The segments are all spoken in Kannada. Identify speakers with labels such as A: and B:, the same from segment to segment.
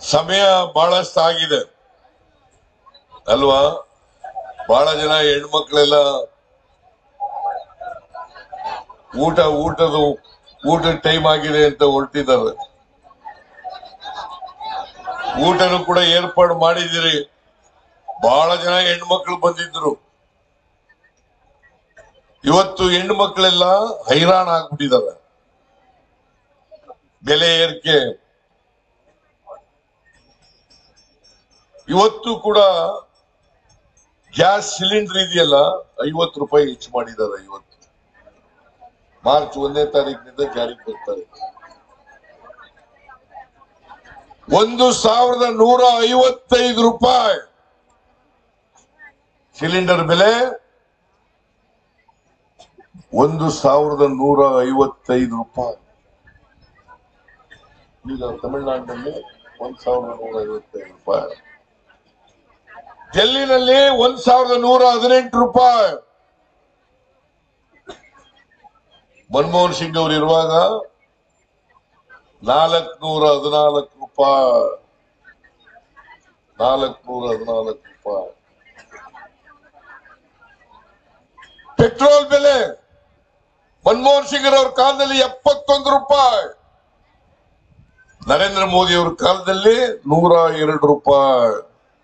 A: ಸಮಯ ಬಹಳಷ್ಟು ಆಗಿದೆ ಅಲ್ವಾ ಬಹಳ ಜನ ಹೆಣ್ಮಕ್ಳೆಲ್ಲ ಊಟ ಊಟದ ಊಟದ ಟೈಮ್ ಆಗಿದೆ ಅಂತ ಹೊರಟಿದ್ದಾರೆ ಊಟನು ಕೂಡ ಏರ್ಪಾಡು ಮಾಡಿದಿರಿ ಬಹಳ ಜನ ಹೆಣ್ಮಕ್ಳು ಬಂದಿದ್ರು ಇವತ್ತು ಹೆಣ್ಣು ಮಕ್ಕಳೆಲ್ಲ ಹೈರಾಣ ಆಗ್ಬಿಟ್ಟಿದ್ದಾರೆ ಬೆಲೆ ಏರಿಕೆ ಇವತ್ತು ಕೂಡ ಗ್ಯಾಸ್ ಸಿಲಿಂಡರ್ ಇದೆಯಲ್ಲ ಐವತ್ತು ರೂಪಾಯಿ ಹೆಚ್ಚು ಮಾಡಿದ್ದಾರೆ ಇವತ್ತು ಮಾರ್ಚ್ ಒಂದನೇ ತಾರೀಕಿನಿಂದ ಜಾರಿಗೆ ಬರ್ತಾರೆ ಒಂದು ಸಾವಿರದ ನೂರ ಐವತ್ತೈದು ರೂಪಾಯಿ ಸಿಲಿಂಡರ್ ಬೆಲೆ ಒಂದು ಸಾವಿರದ ನೂರ ಐವತ್ತೈದು ರೂಪಾಯಿ ಈಗ ತಮಿಳುನಾಡಿನಲ್ಲಿ ಒಂದ್ ಸಾವಿರದ ನೂರ ಐವತ್ತೈದು ರೂಪಾಯಿ ಡೆಲ್ಲಿನಲ್ಲಿ ಒಂದ್ ಸಾವಿರದ ನೂರ ಹದಿನೆಂಟು ರೂಪಾಯಿ ಮನಮೋಹನ್ ಸಿಂಗ್ ಅವರು ಇರುವಾಗ ನಾಲ್ಕನೂರ ಹದಿನಾಲ್ಕು ರೂಪಾಯಿ ನಾಲ್ಕನೂರ ಹದಿನಾಲ್ಕು ರೂಪಾಯಿ ಪೆಟ್ರೋಲ್ ಬೆಲೆ ಮನಮೋಹನ್ ಸಿಂಗ್ ಅವರ ಕಾಲದಲ್ಲಿ ಎಪ್ಪತ್ತೊಂದು ರೂಪಾಯಿ ನರೇಂದ್ರ ಮೋದಿ ಅವರ ಕಾಲದಲ್ಲಿ ನೂರ ಎರಡು ರೂಪಾಯಿ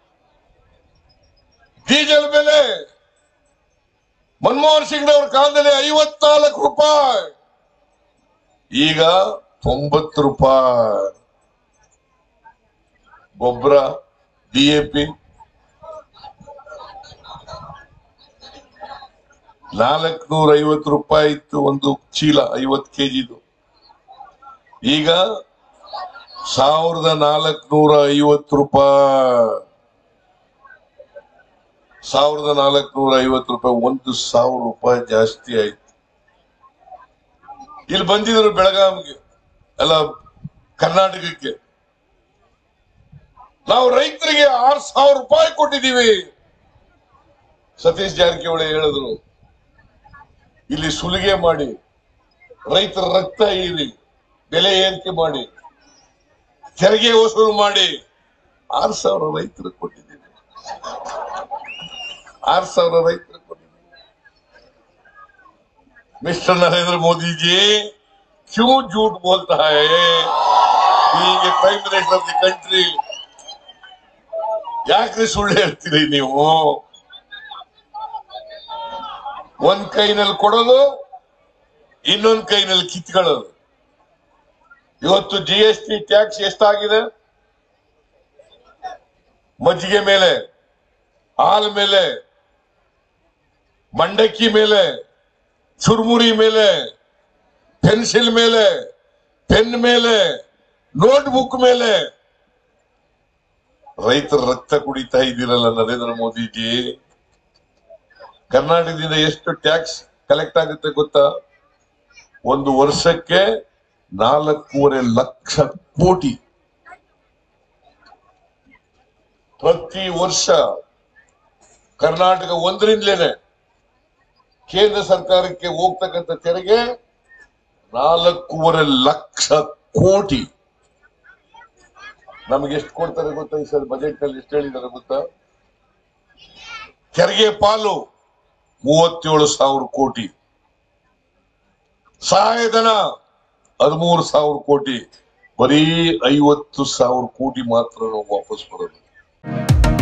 A: ಡೀಸೆಲ್ ಬೆಲೆ ಮನಮೋಹನ್ ಸಿಂಗ್ ಅವರ ಕಾಲದಲ್ಲಿ ಐವತ್ನಾಲ್ಕು ರೂಪಾಯಿ ಈಗ ತೊಂಬತ್ತು ರೂಪಾಯಿ ಗೊಬ್ಬರ ಡಿಎಪಿ ನಾಲ್ಕನೂರ ಐವತ್ತು ರೂಪಾಯಿ ಇತ್ತು ಒಂದು ಚೀಲ ಐವತ್ತು ಕೆಜಿದು ಈಗ ಸಾವಿರದ ನಾಲ್ಕನೂರ ಐವತ್ತು ರೂಪಾಯಿ ಸಾವಿರದ ನಾಲ್ಕನೂರ ಐವತ್ತು ರೂಪಾಯಿ ಒಂದು ಸಾವಿರ ರೂಪಾಯಿ ಜಾಸ್ತಿ ಆಯ್ತು ಇಲ್ಲಿ ಬಂದಿದ್ರು ಬೆಳಗಾವಿಗೆ ಅಲ್ಲ ಕರ್ನಾಟಕಕ್ಕೆ ನಾವು ರೈತರಿಗೆ ಆರ್ ಸಾವಿರ ರೂಪಾಯಿ ಕೊಟ್ಟಿದ್ದೀವಿ ಸತೀಶ್ ಜಾರಕಿಹೊಳಿ ಹೇಳಿದ್ರು ಇಲ್ಲಿ ಸುಲಿಗೆ ಮಾಡಿ ರೈತರ ರಕ್ತ ಹೀರಿ ಬೆಲೆ ಏರಿಕೆ ಮಾಡಿ ತೆರಿಗೆ ವಸೂಲು ಮಾಡಿ ಆರ್ ಸಾವಿರ ರೈತರಿಗೆ ಕೊಟ್ಟಿದ್ದೀವಿ ಆರ್ ಸಾವಿರ ರೈತರಿಗೆ ಕೊಟ್ಟಿದ್ದೀವಿ मिस्टर नरेंद्र मोदी जी क्यों झूठ बोलता है being a prime minister of the country ಯಾಕ್ರಿ ಸುಳ್ಳು ಹೇಳ್ತೀರಿ ನೀವು ಒಂದ್ ಕೈನಲ್ಲಿ ಕೊಡೋದು ಇನ್ನೊಂದ್ ಕೈನಲ್ಲಿ ಕಿತ್ಕೊಳ್ಳೋದು ಇವತ್ತು ಜಿ ಎಸ್ ಟಿ ಟ್ಯಾಕ್ಸ್ ಎಷ್ಟಾಗಿದೆ ಮಜ್ಜಿಗೆ ಮೇಲೆ ಹಾಲ್ ಮೇಲೆ ಮಂಡಕ್ಕಿ ಮೇಲೆ ಚುರುಮುರಿ ಮೇಲೆ ಪೆನ್ಸಿಲ್ ಮೇಲೆ ಪೆನ್ ಮೇಲೆ ನೋಟ್ಬುಕ್ ಮೇಲೆ ರೈತರ ರಕ್ತ ಕುಡಿತಾ ಇದ್ದೀರಲ್ಲ ನರೇಂದ್ರ ಮೋದಿಜಿ ಕರ್ನಾಟಕದಿಂದ ಎಷ್ಟು ಟ್ಯಾಕ್ಸ್ ಕಲೆಕ್ಟ್ ಆಗುತ್ತೆ ಗೊತ್ತಾ ಒಂದು ವರ್ಷಕ್ಕೆ ನಾಲ್ಕೂವರೆ ಲಕ್ಷ ಕೋಟಿ ಪ್ರತಿ ವರ್ಷ ಕರ್ನಾಟಕ ಒಂದರಿಂದಲೇನೆ ಕೇಂದ್ರ ಸರ್ಕಾರಕ್ಕೆ ಹೋಗ್ತಕ್ಕಂಥ ತೆರಿಗೆ ನಾಲ್ಕೂವರೆ ಲಕ್ಷ ಕೋಟಿ ನಮಗೆ ಎಷ್ಟು ಕೊಡ್ತಾರೆ ಗೊತ್ತಾ ಈ ಸಲ ಬಜೆಟ್ ನಲ್ಲಿ ಎಷ್ಟು ಹೇಳಿದ್ದಾರೆ ಗೊತ್ತಾ ತೆರಿಗೆ ಪಾಲು ಮೂವತ್ತೇಳು ಸಾವಿರ ಕೋಟಿ ಸಹಾಯಧನ ಹದಿಮೂರು ಸಾವಿರ ಕೋಟಿ ಬರೀ ಐವತ್ತು ಸಾವಿರ ಕೋಟಿ ಮಾತ್ರ ನಾವು ವಾಪಸ್ ಬರೋದು